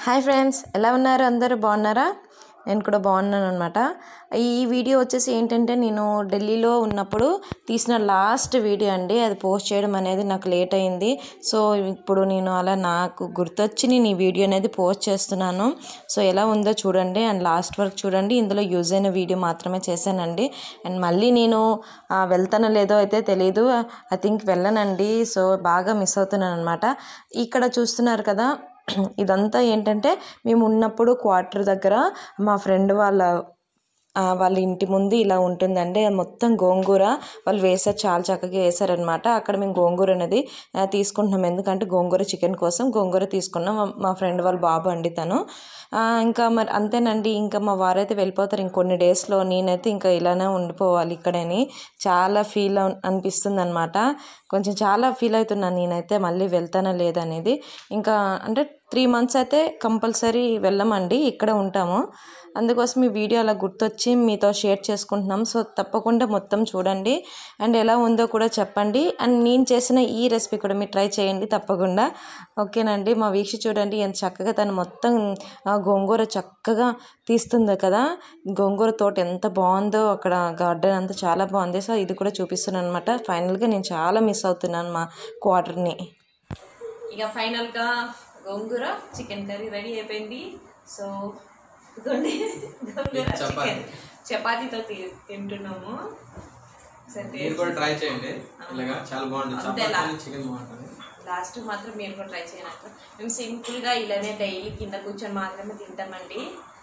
Hi friends ఎలా ఉన్నారు అందరూ బాగున్నారా నేను కూడా బాగున్నాను అనమాట ఈ వీడియో వచ్చేసి ఏంటంటే నేను ఢిల్లీలో ఉన్నప్పుడు తీసిన లాస్ట్ వీడియో అండి అది పోస్ట్ చేయడం అనేది నాకు లేట్ అయింది సో ఇప్పుడు నేను అలా నాకు గుర్తొచ్చి నేను ఈ వీడియో అనేది పోస్ట్ చేస్తున్నాను సో ఎలా ఉందో చూడండి అండ్ లాస్ట్ వరకు చూడండి ఇందులో యూజ్ అయిన వీడియో మాత్రమే చేశానండి అండ్ మళ్ళీ నేను ఆ, వెళ్తానో లేదో అయితే తెలియదు ఐ థింక్ వెళ్ళనండి సో బాగా మిస్ అవుతున్నాను అనమాట ఇక్కడ చూస్తున్నారు కదా ఇదంతా ఏంటంటే మేము ఉన్నప్పుడు క్వార్టర్ దగ్గర మా ఫ్రెండ్ వాళ్ళ ఆ, వాళ్ళ ఇంటి ముందు ఇలా ఉంటుందండి అది మొత్తం గోంగూర వాళ్ళు వేసారు చాలా చక్కగా వేసారనమాట అక్కడ మేము గోంగూర అనేది ఆ, తీసుకుంటున్నాం ఎందుకంటే గోంగూర చికెన్ కోసం గోంగూర తీసుకున్నాం మా- మా ఫ్రెండ్ వాళ్ళ బాబు అండి తను ఆ, ఇంకా మరి అంతేనండి ఇంకా మా వారైతే వెళ్ళిపోతారు ఇంకొన్ని డేస్లో నేనైతే ఇంకా ఇలానే ఉండిపోవాలి ఇక్కడని చాలా ఫీల్ అనిపిస్తుంది అనమాట కొంచెం చాలా ఫీల్ అవుతున్నాను నేనైతే మళ్ళీ వెళ్తానా లేదనేది ఇంకా అంటే త్రీ మంత్స్ అయితే కంపల్సరీ వెళ్ళమండి ఇక్కడే ఉంటాము అందుకోసం ఈ వీడియో అలా గుర్తొచ్చి మీతో షేర్ చేసుకుంటున్నాం సో తప్పకుండా మొత్తం చూడండి అండ్ ఎలా ఉందో కూడా చెప్పండి అండ్ నేను చేసిన ఈ రెసిపీ కూడా మీరు ట్రై చేయండి తప్పకుండా ఓకేనండి మా వీక్ష చూడండి ఎంత చక్కగా తను మొత్తం ఆ గోంగూర చక్కగా తీస్తుంది కదా గోంగూర తోట ఎంత బాగుందో అక్కడ గార్డెన్ అంతా చాలా బాగుంది సో ఇది కూడా చూపిస్తున్నాను అనమాట ఫైనల్గా నేను చాలా మిస్ అవుతున్నాను మా క్వార్టర్ని ఇక ఫైనల్గా గోంగూర చికెన్ కర్రీ రెడీ అయిపోయింది సో ఇదిగోండి గోంగూర చికెన్ చపాతీతో తి- తింటున్నాము సరే మీరు కూడా ట్రై చేయండి ఇలాగా చాలా బాగుంటుంది అంతేలా? చపాతీ చికెన్ బాగుంటుంది లాస్ట్ మాత్రం మీరు కూడా ట్రై చేయనట్టు మేము సింపుల్గా ఇలానే డైలీ కింద కూర్చొని మాత్రమే తింటామండి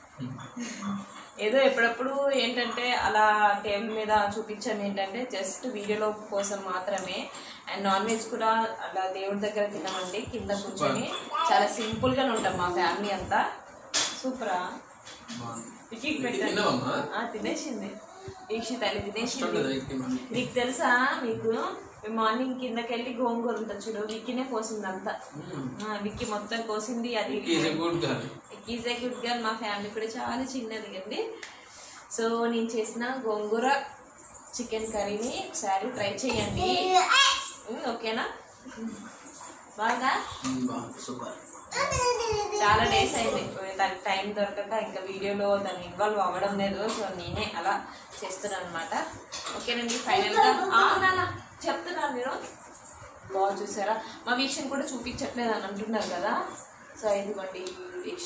ఏదో ఎప్పుడప్పుడు ఏంటంటే అలా టేబుల్ మీద చూపించాము ఏంటంటే జస్ట్ వీడియోలో కోసం మాత్రమే అండ్ నాన్ వెజ్ కూడా అలా దేవుడి దగ్గర తినమండి కింద కూర్చొని చాలా సింపుల్గానే ఉంటాం మా ఫ్యామిలీ అంతా సూపరా బాగుంది వికీకి ఇది పెట్టండి తిన్నావమ్మా ఆ, తినేసింది వీక్షి తల్లి తినేసింది ఇష్టం ఇది మమ్మీ నీకు తెలుసా మీకు మేము మార్నింగ్ కిందకి వెళ్ళి గోంగూర ఉంటుంది చూడు విక్కీనే కోసింది అంతా ఆ, విక్కీ మొత్తం కోసింది అది is a good girl is a good girl మా ఫ్యామిలీ కూడా చాలా చిన్నది అండి సో నేను చేసిన గోంగూర చికెన్ కర్రీని ఒకసారి ట్రై చేయండి ఉమ్, ఓకేనా బాగా బాగుంది సూపర్ చాలా డేస్ అయింది దానికి టైం దొరకక ఇంకా వీడియోలో దాన్ని ఇన్వాల్వ్ అవ్వడం లేదు సో నేనే అలా చేస్తున్నాను అనమాట ఓకేనండి ఫైనల్గా నాన్న చెప్తున్నాను మీరు బాగా చూసారా మా వీక్షను కూడా చూపించట్లేదు అని అంటున్నారు కదా సో ఇదిగోండి ఈ వీక్ష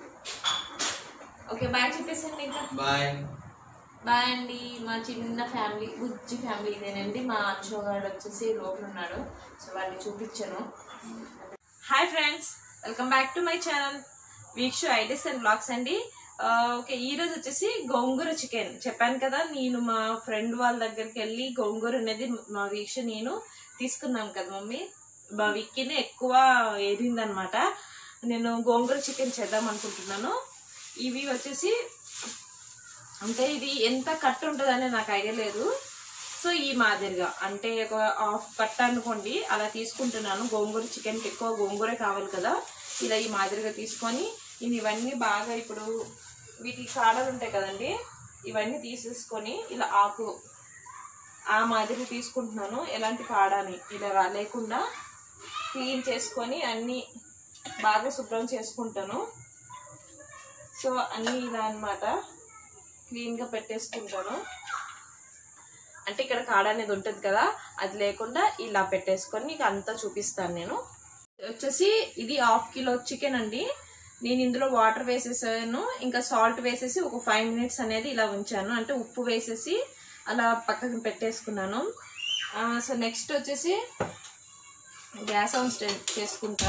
ఓకే బాయ్ చెప్పేసండి ఇంకా బాయ్ బాయ్ అండి మా చిన్న ఫ్యామిలీ బుజ్జి ఫ్యామిలీ ఇదేనండి మా అంశోగాడు వచ్చేసి లోపల ఉన్నాడు సో వాడిని చూపించాను hi friends welcome back to my channel Vikshu ideas and vlogs అండి ఆ, ఓకే ఈ రోజు వచ్చేసి గోంగూర చికెన్ చెప్పాను కదా నేను మా ఫ్రెండ్ వాళ్ళ దగ్గరికి వెళ్ళి గోంగూర అనేది మా వీక్ష నేను తీసుకున్నాం కదా మమ్మీ మా విక్కీని ఎక్కువ ఏరిందనమాట నేను గోంగూర చికెన్ చేద్దాం అనుకుంటున్నాను ఇవి వచ్చేసి అంటే ఇది ఎంత కట్ ఉంటుందని నాకు ఐడియా లేదు సో ఈ మాదిరిగా అంటే ఒక హాఫ్ కట్ అనుకోండి అలా తీసుకుంటున్నాను గోంగూర చికెన్కి ఎక్కువ గోంగూర కావాలి కదా ఇలా ఈ మాదిరిగా తీసుకొని నేను ఇవన్నీ బాగా ఇప్పుడు వీటికి కాడలు ఉంటాయి కదండి ఇవన్నీ తీసేసుకొని ఇలా ఆకు ఆ మాదిరి తీసుకుంటున్నాను ఎలాంటి కాడని ఇలా రా- లేకుండా క్లీన్ చేసుకొని అన్నీ బాగా శుభ్రం చేసుకుంటాను సో అన్నీ ఇలా అన్నమాట క్లీన్గా పెట్టేసుకుంటాను అంటే ఇక్కడ కాడ అనేది ఉంటుంది కదా అది లేకుండా ఇలా పెట్టేసుకొని నీకు అంతా చూపిస్తాను నేను వచ్చేసి ఇది హాఫ్ కిలో చికెన్ అండి నేను ఇందులో వాటర్ వేసేసాను ఇంకా సాల్ట్ వేసేసి ఒక ఫైవ్ మినిట్స్ అనేది ఇలా ఉంచాను అంటే ఉప్పు వేసేసి అలా పక్కకి పెట్టేసుకున్నాను ఆ, సో నెక్స్ట్ వచ్చేసి గ్యాస్ ఆన్ స్టే- చేసుకుంటా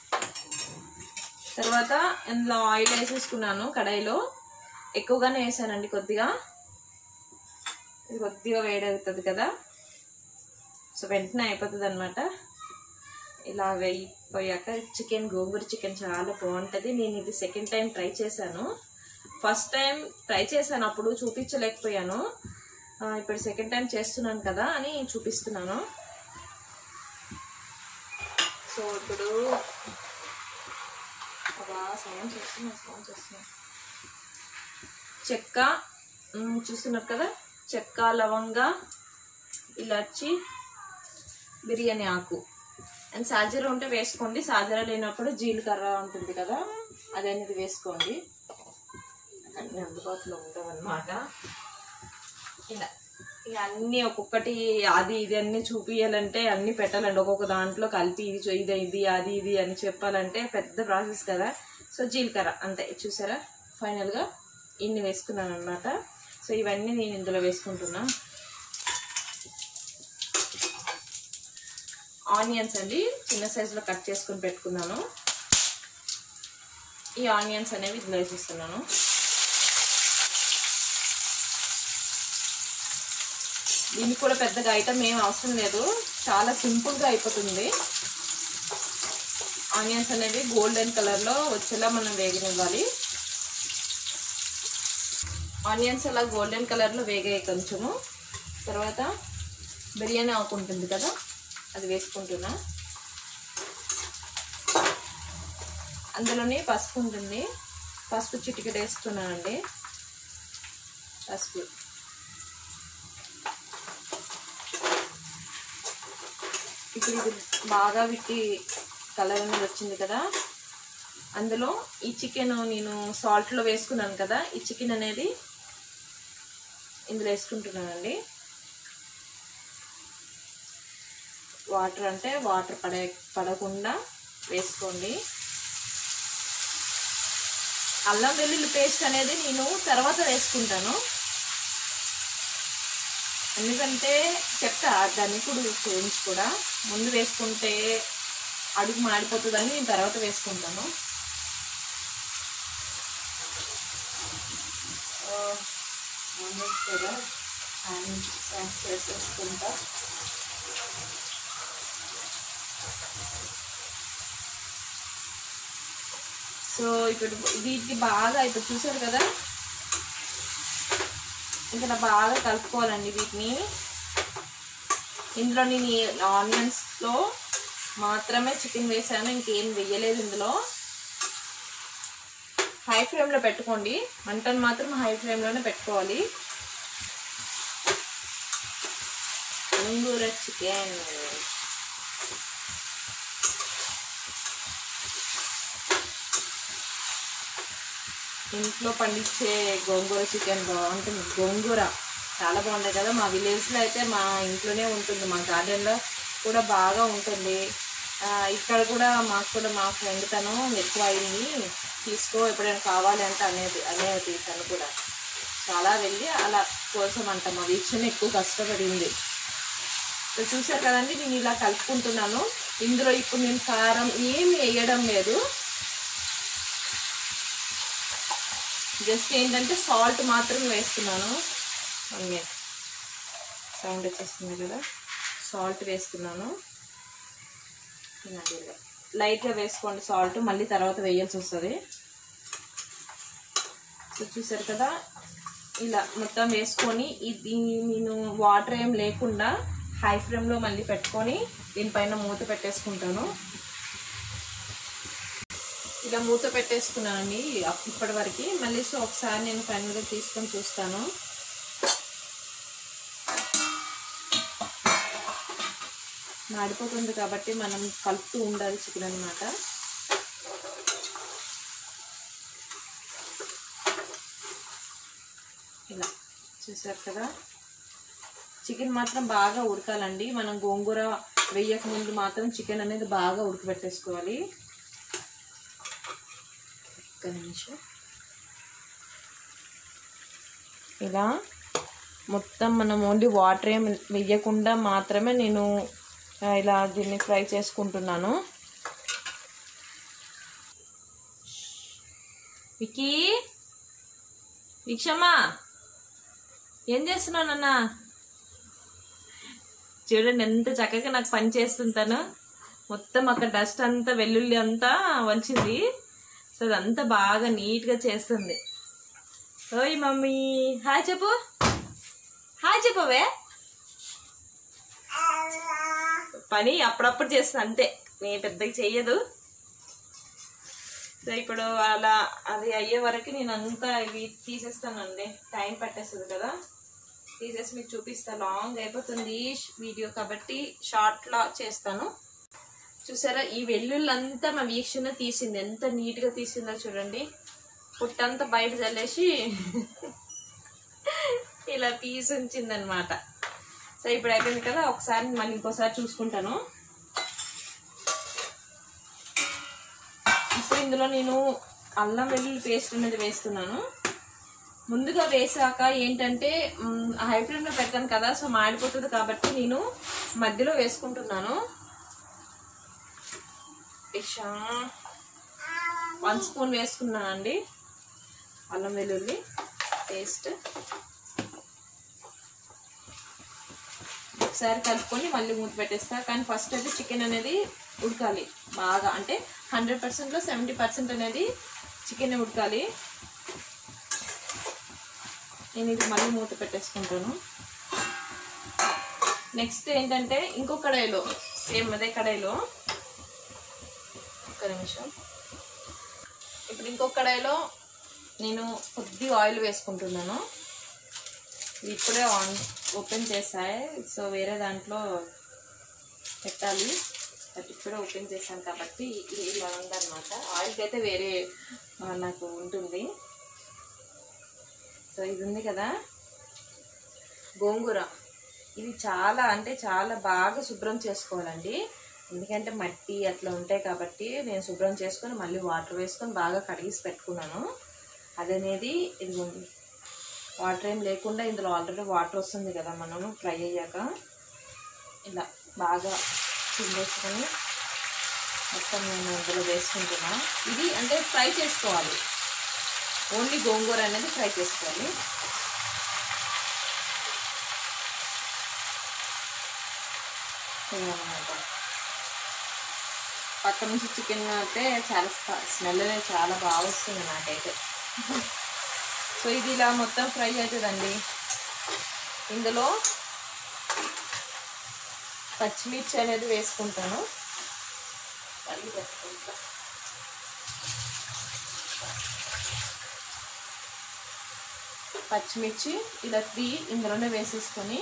తర్వాత ఇందులో ఆయిల్ వేసేసుకున్నాను కడాయిలో ఎక్కువగానే వేసానండి కొద్దిగా ఇది కొద్దిగా వేడవుతుంది కదా సో వెంటనే అయిపోతుంది అనమాట ఇలా వేయిపోయాక చికెన్ గోంగూర చికెన్ చాలా బాగుంటుంది నేను ఇది సెకండ్ టైం ట్రై చేశాను ఫస్ట్ టైం ట్రై చేశాను అప్పుడు చూపించలేకపోయాను ఆ, ఇప్పుడు సెకండ్ టైం చేస్తున్నాను కదా అని చూపిస్తున్నాను సో ఇప్పుడు అబ్బా సౌండ్స్ వస్తున్నాయి సౌండ్స్ వస్తున్నాయి చెక్క మ్, చూస్తున్నారు కదా చెక్క లవంగ ఇలాచి బిర్యానీ ఆకు అండ్ సాజీరా ఉంటే వేసుకోండి సాజీరా లేనప్పుడు జీలకర్ర ఉంటుంది కదా అది అనేది వేసుకోండి అన్నీ అందుబాటులో ఉండవన్నమాట ఇలా ఇక అన్నీ ఒక్కొక్కటి అది ఇది అన్ని చూపించాలంటే అన్ని పెట్టాలండి ఒక్కొక్క దాంట్లో కలిపి ఇది చూ- ఇది ఇది అది ఇది అని చెప్పాలంటే పెద్ద ప్రాసెస్ కదా సో జీలకర్ర అంతే చూసారా ఫైనల్గా ఇన్ని వేసుకున్నాను అనమాట సో ఇవన్నీ నేను ఇందులో వేసుకుంటున్నా ఆనియన్స్ అండి చిన్న సైజులో కట్ చేసుకొని పెట్టుకున్నాను ఈ ఆనియన్స్ అనేవి ఇందులో వేసిస్తున్నాను దీనికి కూడా పెద్దగా ఐటమ్ ఏం అవసరం లేదు చాలా సింపుల్గా అయిపోతుంది ఆనియన్స్ అనేవి గోల్డెన్ కలర్లో వచ్చేలా మనం వేగనివ్వాలి ఆనియన్స్ అలా గోల్డెన్ కలర్లో వేగాయి కొంచెము తర్వాత బిర్యానీ ఆకు ఉంటుంది కదా అది వేసుకుంటున్నా అందులోనే పసుపు ఉంటుంది పసుపు చిటికెట్ వేస్తున్నానండి పసుపు ఇప్పుడు ఇది బాగా విట్టి కలర్ అనేది వచ్చింది కదా అందులో ఈ చికెన్ నేను సాల్ట్లో వేసుకున్నాను కదా ఈ చికెన్ అనేది ఇందులో వేసుకుంటున్నానండి వాటర్ అంటే వాటర్ పడే పడకుండా వేసుకోండి అల్లం వెల్లుల్లి పేస్ట్ అనేది నేను తర్వాత వేసుకుంటాను ఎందుకంటే చెప్తా దాన్ని కూడా గురించి కూడా ముందు వేసుకుంటే అడుగు మాడిపోతుందని నేను తర్వాత వేసుకుంటాను ఆ, ముందు కూడా హ్యాండ్ శాండ్ చేసేసుకుంటా సో ఇప్పుడు వీటికి బాగా ఇప్పుడు చూసారు కదా ఇంకా బాగా కలుపుకోవాలండి వీటిని ఇందులో నేను ఈ ఆనియన్స్లో మాత్రమే చికెన్ వేసాను ఇంకేం వేయలేదు ఇందులో హై ఫ్లేమ్లో పెట్టుకోండి మంటను మాత్రం హై ఫ్లేమ్లోనే పెట్టుకోవాలి గోంగూర చికెన్ ఇంట్లో పండించే గోంగూర చికెన్ బాగుంటుంది గోంగూర చాలా బాగుంటాయి కదా మా విలేజ్లో అయితే మా ఇంట్లోనే ఉంటుంది మా గార్డెన్లో కూడా బాగా ఉంటుంది ఆ, ఇక్కడ కూడా మాకు కూడా మా ఫ్రెండ్ తను ఎక్కువ అయింది తీసుకో ఎప్పుడైనా కావాలి అంటే అనేది అనేది తను కూడా చాలా వెళ్ళి అలా కోసం అంట మా వీక్షణ ఎక్కువ కష్టపడింది సో చూసారు కదండి నేను ఇలా కలుపుకుంటున్నాను ఇందులో ఇప్పుడు నేను కారం ఏమి వేయడం లేదు జస్ట్ ఏంటంటే సాల్ట్ మాత్రం వేస్తున్నాను అన్నీ సౌండ్ వచ్చేస్తుంది కదా సాల్ట్ వేస్తున్నాను తినండి ఇలా. లైట్గా వేసుకోండి సాల్ట్ మళ్ళీ తర్వాత వేయాల్సి వస్తుంది సో చూసారు కదా ఇలా మొత్తం వేసుకొని ఇది నేను వాటర్ ఏం లేకుండా హై ఫ్లేమ్లో మళ్ళీ పెట్టుకొని దీనిపైన మూత పెట్టేసుకుంటాను ఇలా మూత పెట్టేసుకున్నానండి అప్- ఇప్పటి వరకు మళ్ళీ సో ఒకసారి నేను ఫైనల్గా తీసుకొని చూస్తాను మాడిపోతుంది కాబట్టి మనం కలుపుతూ ఉండాలి చికెన్ అనమాట ఇలా చూసారు కదా చికెన్ మాత్రం బాగా ఉడకాలండి మనం గోంగూర వేయక ముందు మాత్రం చికెన్ అనేది బాగా ఉడకబెట్టేసుకోవాలి ఒక్క నిమిషం ఇలా మొత్తం మనం ఓన్లీ వాటర్ ఏం వేయకుండా మాత్రమే నేను ఆ, ఇలా దీన్ని ఫ్రై చేసుకుంటున్నాను వికీ విక్షమ్మా ఏం చేస్తున్నావు నాన్న చూడండి ఎంత చక్కగా నాకు పని చేస్తుంటాను మొత్తం అక్కడ డస్ట్ అంతా వెల్లుల్లి అంతా వంచింది సో అదంతా బాగా నీట్గా చేస్తుంది ఓయ్ మమ్మీ హాయ్ చెప్పు హాయ్ చెప్పవే పని అప్పుడప్పుడు చేస్తుంది అంతే నేను పెద్దగా చెయ్యదు సో ఇప్పుడు అలా అది అయ్యే వరకు నేను అంతా ఇవి తీసేస్తానండి టైం పట్టేస్తుంది కదా తీసేసి మీకు చూపిస్తా లాంగ్ అయిపోతుంది వీడియో కాబట్టి షార్ట్ లా చేస్తాను చూసారా ఈ వెల్లుల్లంతా మా వీక్షణ తీసింది ఎంత నీట్గా తీసిందో చూడండి పుట్టంతా బయట చల్లేసి ఇలా తీసి ఉంచిందనమాట సో ఇప్పుడు అయిపోయింది కదా ఒకసారి మళ్ళీ ఇంకోసారి చూసుకుంటాను ఇప్పుడు ఇందులో నేను అల్లం వెల్లుల్లి పేస్ట్ అనేది వేస్తున్నాను ముందుగా వేసాక ఏంటంటే మ్, హై ఫ్లేమ్లో పెడతాను కదా సో మాడిపోతుంది కాబట్టి నేను మధ్యలో వేసుకుంటున్నాను ఇషా వన్ స్పూన్ వేసుకున్నానండి అల్లం వెల్లుల్లి పేస్ట్ ఒకసారి కలుపుకొని మళ్ళీ మూత పెట్టేస్తా కానీ ఫస్ట్ అయితే చికెన్ అనేది ఉడకాలి బాగా అంటే హండ్రెడ్ పర్సెంట్లో సెవెంటీ పర్సెంట్ అనేది చికెన్ ఉడకాలి నేను ఇది మళ్ళీ మూత పెట్టేసుకుంటాను నెక్స్ట్ ఏంటంటే ఇంకో కడాయిలో సేమ్ అదే కడాయిలో ఒక్క నిమిషం ఇప్పుడు ఇంకో కడాయిలో నేను కొద్ది ఆయిల్ వేసుకుంటున్నాను ఇది ఇప్పుడే ఆన్ ఓపెన్ చేసాయి సో వేరే దాంట్లో పెట్టాలి బట్ ఇప్పుడే ఓపెన్ చేశాను కాబట్టి ఇది ఇలా ఉందన్నమాట ఆయిల్కి అయితే వేరే ఆ, నాకు ఉంటుంది సో ఇది ఉంది కదా గోంగూర ఇది చాలా అంటే చాలా బాగా శుభ్రం చేసుకోవాలండి ఎందుకంటే మట్టి అట్లా ఉంటాయి కాబట్టి నేను శుభ్రం చేసుకొని మళ్ళీ వాటర్ వేసుకొని బాగా కడిగేసి పెట్టుకున్నాను అదనేది ఇదిగోండి వాటర్ ఏం లేకుండా ఇందులో ఆల్రెడీ వాటర్ వస్తుంది కదా మనము ఫ్రై అయ్యాక ఇలా బాగా చిండేసుకొని మొత్తం నేను ఇందులో వేసుకుంటున్నా ఇది అంటే ఫ్రై చేసుకోవాలి ఓన్లీ గోంగూర అనేది ఫ్రై చేసుకోవాలి ఇదన్నమాట పక్క నుంచి చికెన్ అయితే చాలా స్మెల్ అనేది చాలా బాగా వస్తుంది నాకైతే సో ఇది ఇలా మొత్తం ఫ్రై అవుతుందండి ఇందులో పచ్చిమిర్చి అనేది వేసుకుంటాను మళ్ళీ పెట్టుకుంటా పచ్చిమిర్చి ఇలా త్రీ ఇందులోనే వేసేసుకొని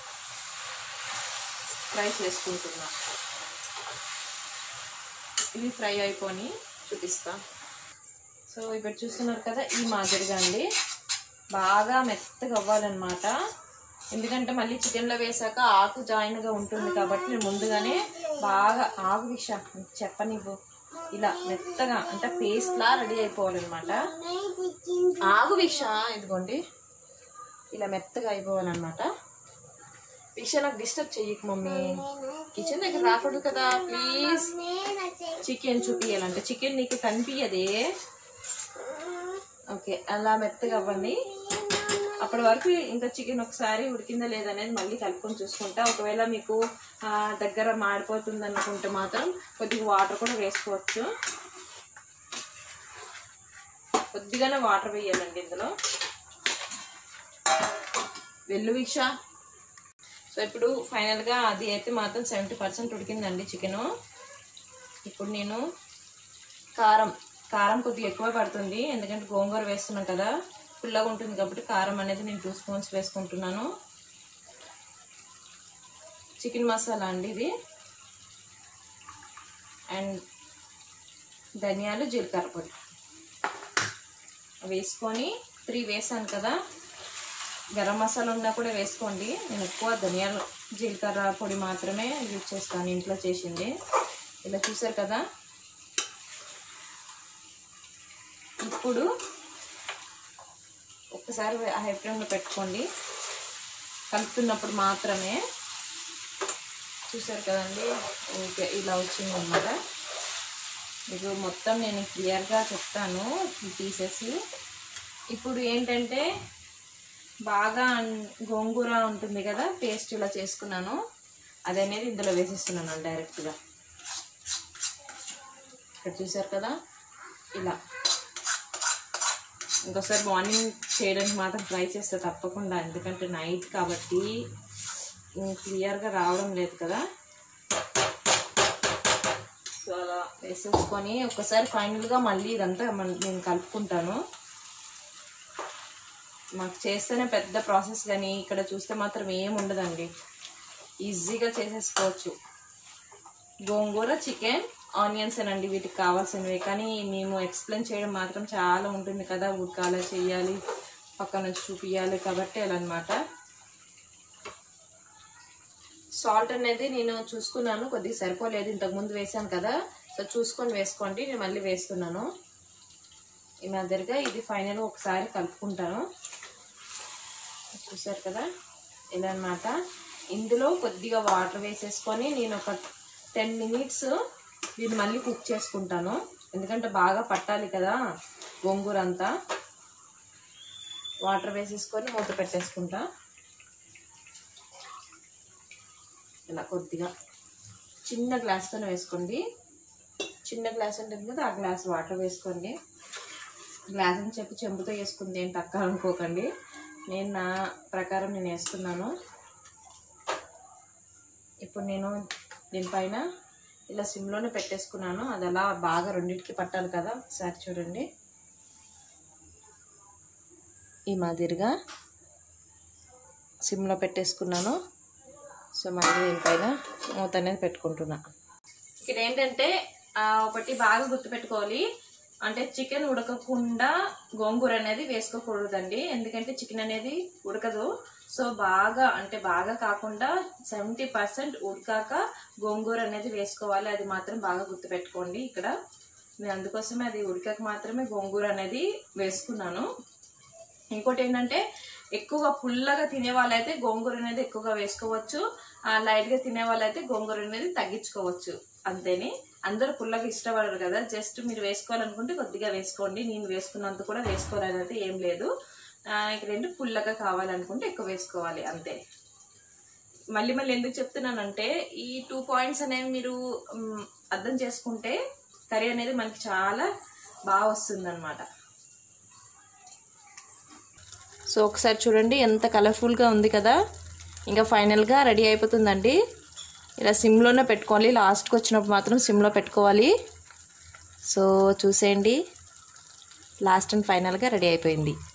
ఫ్రై చేసుకుంటున్నా ఇది ఫ్రై అయిపోయి చూపిస్తా సో ఇప్పుడు చూస్తున్నారు కదా ఈ మాదిరిగా అండి బాగా మెత్తగా అవ్వాలన్నమాట ఎందుకంటే మళ్ళీ చికెన్లో వేసాక ఆకు జాయిన్గా ఉంటుంది కాబట్టి నేను ముందుగానే బాగా ఆకు విష చెప్పనివ్వు ఇలా మెత్తగా అంటే పేస్ట్లా రెడీ అయిపోవాలన్నమాట ఆగు విష ఇదిగోండి ఇలా మెత్తగా అయిపోవాలన్నమాట విష నాకు డిస్టర్బ్ చెయ్యకు మమ్మీ కిచెన్ దగ్గర రాకూడదు కదా ప్లీజ్ చికెన్ చూపియాలంటే చికెన్ నీకు కనిపించదే ఓకే అలా మెత్తగా అవ్వండి అప్పటి వరకు ఇంకా చికెన్ ఒకసారి ఉడికిందా లేదనేది మళ్ళీ కలుపుకొని చూసుకుంటా ఒకవేళ మీకు ఆ, దగ్గర మాడిపోతుంది అనుకుంటే మాత్రం కొద్దిగా వాటర్ కూడా వేసుకోవచ్చు కొద్దిగానే వాటర్ వేయాలండి ఇందులో వెల్లు వీక్ష సో ఇప్పుడు ఫైనల్గా అది అయితే మాత్రం సెవెంటీ పర్సెంట్ ఉడికిందండి చికెను ఇప్పుడు నేను కారం కారం కొద్దిగా ఎక్కువ పడుతుంది ఎందుకంటే గోంగూర వేస్తున్నాం కదా పుల్లగా ఉంటుంది కాబట్టి కారం అనేది నేను టూ స్పూన్స్ వేసుకుంటున్నాను చికెన్ మసాలా అండి ఇది అండ్ ధనియాలు జీలకర్ర పొడి వేసుకొని త్రీ వేసాను కదా గరం మసాలా ఉన్నా కూడా వేసుకోండి నేను ఎక్కువ ధనియాలు జీలకర్ర పొడి మాత్రమే యూజ్ చేస్తాను ఇంట్లో చేసింది ఇలా చూసారు కదా ఇప్పుడు ఒక్కసారి హై ఫ్లేమ్లో పెట్టుకోండి కలుపుతున్నప్పుడు మాత్రమే చూసారు కదండి ఓకే ఇలా వచ్చింది అనమాట మీకు మొత్తం నేను క్లియర్గా చెప్తాను తీసేసి ఇప్పుడు ఏంటంటే బాగా అన్- గోంగూర ఉంటుంది కదా పేస్ట్ ఇలా చేసుకున్నాను అది అనేది ఇందులో వేసేస్తున్నాను డైరెక్ట్గా ఇక్కడ చూసారు కదా ఇలా ఇంకోసారి మార్నింగ్ చేయడానికి మాత్రం ట్రై చేస్తా తప్పకుండా ఎందుకంటే నైట్ కాబట్టి క్లియర్గా రావడం లేదు కదా సో అలా వేసేసుకొని ఒకసారి ఫైనల్గా మళ్ళీ ఇదంతా మన- నేను కలుపుకుంటాను మాకు చేస్తేనే పెద్ద ప్రాసెస్ కానీ ఇక్కడ చూస్తే మాత్రం ఏం ఉండదండి ఈజీగా చేసేసుకోవచ్చు గోంగూర చికెన్ ఆనియన్స్ అండి వీటికి కావాల్సినవి కానీ మేము ఎక్స్ప్లెయిన్ చేయడం మాత్రం చాలా ఉంటుంది కదా ఉడకాల చేయాలి పక్క నుంచి చూపించాలి కాబట్టి అలా అనమాట సాల్ట్ అనేది నేను చూసుకున్నాను కొద్దిగా సరిపోలేదు ఇంతకుముందు వేసాను కదా సో చూసుకొని వేసుకోండి నేను మళ్ళీ వేస్తున్నాను ఈ మాదిరిగా ఇది ఫైనల్ ఒకసారి కలుపుకుంటాను చూసారు కదా ఇలా అన్నమాట ఇందులో కొద్దిగా వాటర్ వేసేసుకొని నేను ఒక టెన్ మినిట్స్ దీన్ని మళ్ళీ కుక్ చేసుకుంటాను ఎందుకంటే బాగా పట్టాలి కదా గోంగూర అంతా వాటర్ వేసేసుకొని మూత పెట్టేసుకుంటా ఇలా కొద్దిగా చిన్న గ్లాస్తో వేసుకోండి చిన్న గ్లాస్ ఉంటుంది కదా ఆ గ్లాస్ వాటర్ వేసుకోండి గ్లాస్ అని చెప్పి చెంబుతో వేసుకుంది ఏంటి అక్క అనుకోకండి నేను నా ప్రకారం నేను వేసుకున్నాను ఇప్పుడు నేను దీనిపైన ఇలా సిమ్లోనే పెట్టేసుకున్నాను అది అలా బాగా రెండింటికి పట్టాలి కదా ఒకసారి చూడండి ఈ మాదిరిగా సిమ్లో పెట్టేసుకున్నాను సో మళ్ళీ దీనిపైన మూత అనేది పెట్టుకుంటున్నా ఇక్కడ ఏంటంటే ఆ, ఒకటి బాగా గుర్తుపెట్టుకోవాలి అంటే చికెన్ ఉడకకుండా గోంగూర అనేది వేసుకోకూడదండి ఎందుకంటే చికెన్ అనేది ఉడకదు సో బాగా అంటే బాగా కాకుండా సెవెంటీ పర్సెంట్ ఉడకాక గోంగూర అనేది వేసుకోవాలి అది మాత్రం బాగా గుర్తుపెట్టుకోండి ఇక్కడ నేను అందుకోసమే అది ఉడకాక మాత్రమే గోంగూర అనేది వేసుకున్నాను ఇంకోటి ఏంటంటే ఎక్కువగా పుల్లగా తినే వాళ్ళైతే గోంగూర అనేది ఎక్కువగా వేసుకోవచ్చు ఆ, లైట్గా తినే వాళ్ళైతే గోంగూర అనేది తగ్గించుకోవచ్చు అంతేని అందరూ పుల్లగా ఇష్టపడరు కదా జస్ట్ మీరు వేసుకోవాలనుకుంటే కొద్దిగా వేసుకోండి నేను వేసుకున్నంత కూడా వేసుకోవాలని అయితే ఏం లేదు ఆ, ఇక్కడ ఏంటి పుల్లగా కావాలనుకుంటే ఎక్కువ వేసుకోవాలి అంతే మళ్ళీ మళ్ళీ ఎందుకు చెప్తున్నానంటే ఈ టూ పాయింట్స్ అనేవి మీరు మ్, అర్థం చేసుకుంటే కర్రీ అనేది మనకి చాలా బాగా వస్తుంది సో ఒకసారి చూడండి ఎంత కలర్ఫుల్గా ఉంది కదా ఇంకా ఫైనల్గా రెడీ అయిపోతుందండి ఇలా సిమ్లోనే పెట్టుకోవాలి లాస్ట్కి వచ్చినప్పుడు మాత్రం సిమ్లో పెట్టుకోవాలి సో చూసేయండి లాస్ట్ అండ్ ఫైనల్గా రెడీ అయిపోయింది